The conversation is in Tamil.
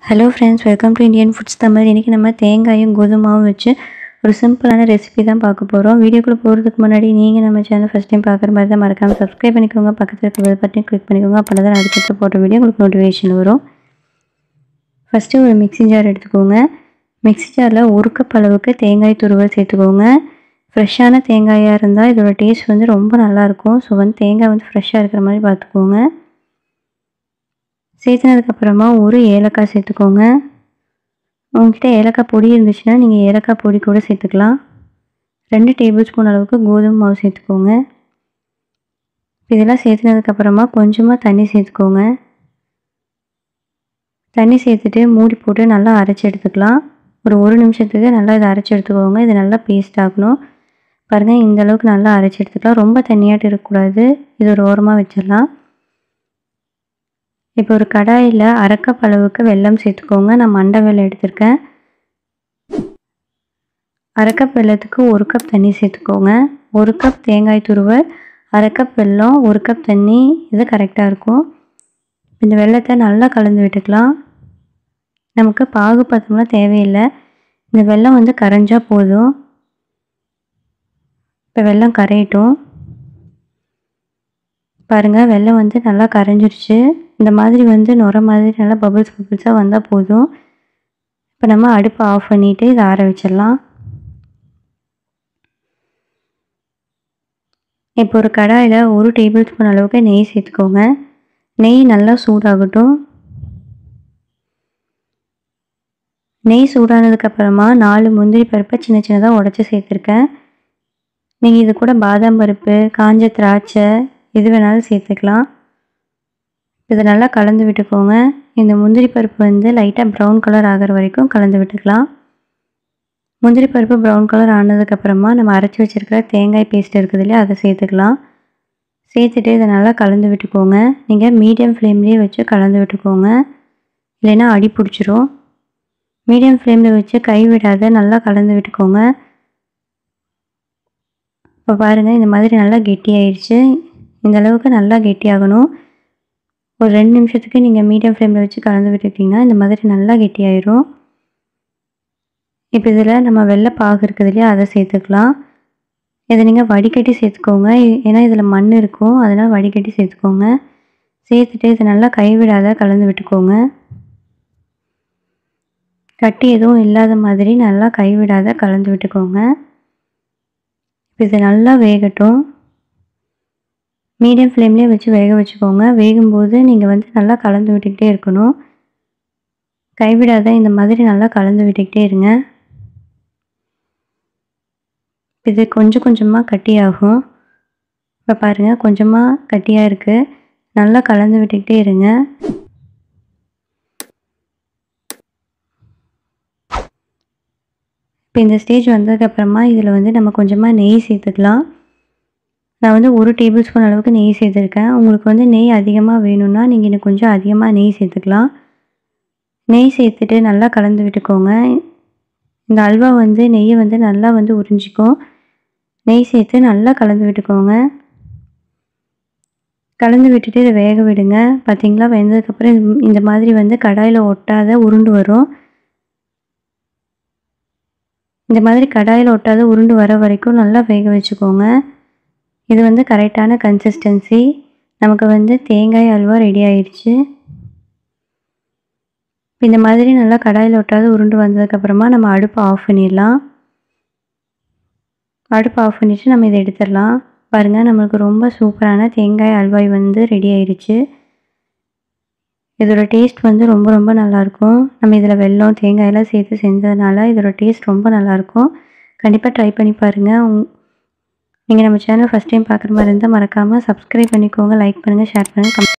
hello friends welcome to Indian foods Tamil இன்றைக்கி நம்ம தேங்காயும் கோதுமாவும் வச்சு ஒரு சிம்பிளான ரெசிபி தான் பார்க்க போகிறோம் வீடியோக்குள்ளே போகிறதுக்கு முன்னாடி நீங்கள் நம்ம சேனல் ஃபஸ்ட் டைம் பார்க்குற மாதிரி தான் மறக்காமல் சப்ஸ்கிரைப் பண்ணிக்கோங்க பக்கத்தில் இருக்க பெல் பட்டன் கிளிக் பண்ணிக்கோங்க அப்போ தான் அடுத்தடுத்து போட்ட வீடியோ உங்களுக்கு நோட்டிஃபிகேஷன் வரும் ஃபஸ்ட்டு ஒரு மிக்ஸி ஜார் எடுத்துக்கோங்க மிக்ஸி ஜாரில் ஒரு கப் அளவுக்கு தேங்காய் துருவல் சேர்த்துக்கோங்க ஃப்ரெஷ்ஷான தேங்காயாக இருந்தால் இதோட டேஸ்ட் வந்து ரொம்ப நல்லாயிருக்கும் ஸோ வந்து தேங்காய் வந்து ஃப்ரெஷ்ஷாக இருக்கிற மாதிரி பார்த்துக்கோங்க சேர்த்துனதுக்கப்புறமா ஒரு ஏலக்காய் சேர்த்துக்கோங்க உங்ககிட்ட ஏலக்காய் பொடி இருந்துச்சுன்னா நீங்கள் ஏலக்காய் பொடி கூட சேர்த்துக்கலாம் ரெண்டு டேபிள் ஸ்பூன் அளவுக்கு கோதுமை மாவு சேர்த்துக்கோங்க இதெல்லாம் சேர்த்துனதுக்கப்புறமா கொஞ்சமாக தண்ணி சேர்த்துக்கோங்க தண்ணி சேர்த்துட்டு மூடி போட்டு நல்லா அரைச்சி எடுத்துக்கலாம் ஒரு ஒரு நிமிஷத்துக்கு நல்லா இதை அரைச்சி எடுத்துக்கோங்க இது நல்லா பேஸ்ட் ஆகணும் பாருங்கள் இந்த அளவுக்கு நல்லா அரைச்சி எடுத்துக்கலாம் ரொம்ப தண்ணியாட்டு இருக்கக்கூடாது இது ஒரு ஓரமாக வச்சிடலாம் இப்போ ஒரு கடாயில் அரைக்கப் அளவுக்கு வெல்லம் சேர்த்துக்கோங்க நான் மண்டை வெல்லம் எடுத்திருக்கேன் அரைக்கப் வெல்லத்துக்கு ஒரு கப் தண்ணி சேர்த்துக்கோங்க ஒரு கப் தேங்காய் துருவல் அரை கப் வெல்லம் ஒரு கப் தண்ணி இது கரெக்டாக இருக்கும் இந்த வெள்ளத்தை நல்லா கலந்து விட்டுக்கலாம் நமக்கு பாகு பதம்லாம் தேவையில்லை இந்த வெல்லம் வந்து கரைஞ்சா போதும் இப்போ வெல்லம் கரையட்டும் பாருங்கள் வெல்லம் வந்து நல்லா கரைஞ்சிருச்சு இந்த மாதிரி வந்து நுர மாதிரி நல்லா பபிள்ஸ் பபிள்ஸாக வந்தால் போதும் இப்போ நம்ம அடுப்பை ஆஃப் பண்ணிவிட்டு இதை ஆற வச்சிடலாம் இப்போ ஒரு கடாயில் ஒரு டேபிள் ஸ்பூன் அளவுக்கு நெய் சேர்த்துக்கோங்க நெய் நல்லா சூடாகட்டும் நெய் சூடானதுக்கப்புறமா நாலு முந்திரி பருப்பை சின்ன சின்னதாக உடச்சி சேர்த்துருக்கேன் நீங்கள் இது கூட பாதாம் பருப்பு காஞ்ச திராட்சை எது வேணாலும் சேர்த்துக்கலாம் இதை நல்லா கலந்து விட்டுக்கோங்க இந்த முந்திரி பருப்பு வந்து லைட்டாக ப்ரௌன் கலர் ஆகிற வரைக்கும் கலந்து விட்டுக்கலாம் முந்திரி பருப்பு ப்ரௌன் கலர் ஆனதுக்கப்புறமா நம்ம அரைச்சி வச்சுருக்கிற தேங்காய் பேஸ்ட் இருக்குது இல்லையா அதை சேர்த்துக்கலாம் சேர்த்துட்டு இதை நல்லா கலந்து விட்டுக்கோங்க நீங்கள் மீடியம் ஃப்ளேம்லேயே வச்சு கலந்து விட்டுக்கோங்க இல்லைன்னா அடி பிடிச்சிரும் மீடியம் ஃப்ளேமில் வச்சு கை விடாத நல்லா கலந்து விட்டுக்கோங்க இப்போ பாருங்கள் இந்த மாதிரி நல்லா கெட்டியாயிடுச்சு இந்த அளவுக்கு நல்லா கெட்டியாகணும் ஒரு ரெண்டு நிமிஷத்துக்கு நீங்கள் மீடியம் ஃப்ளேமில் வச்சு கலந்து விட்டுக்கிட்டிங்கன்னா இந்த மாதிரி நல்லா கெட்டியாயிரும் இப்போ இதில் நம்ம வெள்ளை பாகு இருக்குது இல்லையா அதை சேர்த்துக்கலாம் இதை நீங்கள் வடிகட்டி சேர்த்துக்கோங்க ஏன்னா இதில் மண் இருக்கும் அதனால் வடிகட்டி சேர்த்துக்கோங்க சேர்த்துட்டு இதை நல்லா கைவிடாத கலந்து விட்டுக்கோங்க கட்டி எதுவும் இல்லாத மாதிரி நல்லா கைவிடாத கலந்து விட்டுக்கோங்க இப்போ இது நல்லா வேகட்டும் மீடியம் ஃப்ளேம்லேயே வச்சு வேக வச்சுக்கோங்க வேகும்போது நீங்கள் வந்து நல்லா கலந்து விட்டுக்கிட்டே இருக்கணும் கைவிடாத இந்த மாதிரி நல்லா கலந்து விட்டுக்கிட்டே இருங்க இது கொஞ்சம் கொஞ்சமாக கட்டியாகும் இப்போ பாருங்கள் கொஞ்சமாக கட்டியாக இருக்குது நல்லா கலந்து விட்டுக்கிட்டே இருங்க இப்போ இந்த ஸ்டேஜ் வந்ததுக்கப்புறமா இதில் வந்து நம்ம கொஞ்சமாக நெய் சேர்த்துக்கலாம் நான் வந்து ஒரு டேபிள் ஸ்பூன் அளவுக்கு நெய் சேர்த்துருக்கேன் உங்களுக்கு வந்து நெய் அதிகமாக வேணும்னா நீங்கள் இன்னும் கொஞ்சம் அதிகமாக நெய் சேர்த்துக்கலாம் நெய் சேர்த்துட்டு நல்லா கலந்து விட்டுக்கோங்க இந்த அல்வா வந்து நெய்யை வந்து நல்லா வந்து உறிஞ்சிக்கும் நெய் சேர்த்து நல்லா கலந்து விட்டுக்கோங்க கலந்து விட்டுட்டு இதை வேக விடுங்க பார்த்தீங்களா வெந்ததுக்கப்புறம் இந்த மாதிரி வந்து கடாயில் ஒட்டாத உருண்டு வரும் இந்த மாதிரி கடாயில் ஒட்டாத உருண்டு வர வரைக்கும் நல்லா வேக வச்சுக்கோங்க இது வந்து கரெக்டான கன்சிஸ்டன்சி நமக்கு வந்து தேங்காய் அல்வா ரெடி ஆயிடுச்சு இந்த மாதிரி நல்லா கடாயில் ஒட்டாத உருண்டு வந்ததுக்கப்புறமா நம்ம அடுப்பை ஆஃப் பண்ணிடலாம் அடுப்பை ஆஃப் பண்ணிவிட்டு நம்ம இதை எடுத்துடலாம் பாருங்கள் நம்மளுக்கு ரொம்ப சூப்பரான தேங்காய் அல்வாய் வந்து ரெடி ஆயிடுச்சு இதோட டேஸ்ட் வந்து ரொம்ப ரொம்ப நல்லாயிருக்கும் நம்ம இதில் வெல்லம் தேங்காயெல்லாம் சேர்த்து செஞ்சதுனால இதோட டேஸ்ட் ரொம்ப நல்லாயிருக்கும் கண்டிப்பாக ட்ரை பண்ணி பாருங்கள் நீங்கள் நம்ம சேனல் ஃபஸ்ட் டைம் பார்க்குற மாதிரி இருந்தால் மறக்காமல் சப்ஸ்கிரைப் பண்ணிக்கோங்க லைக் பண்ணுங்கள் ஷேர் பண்ணுங்கள்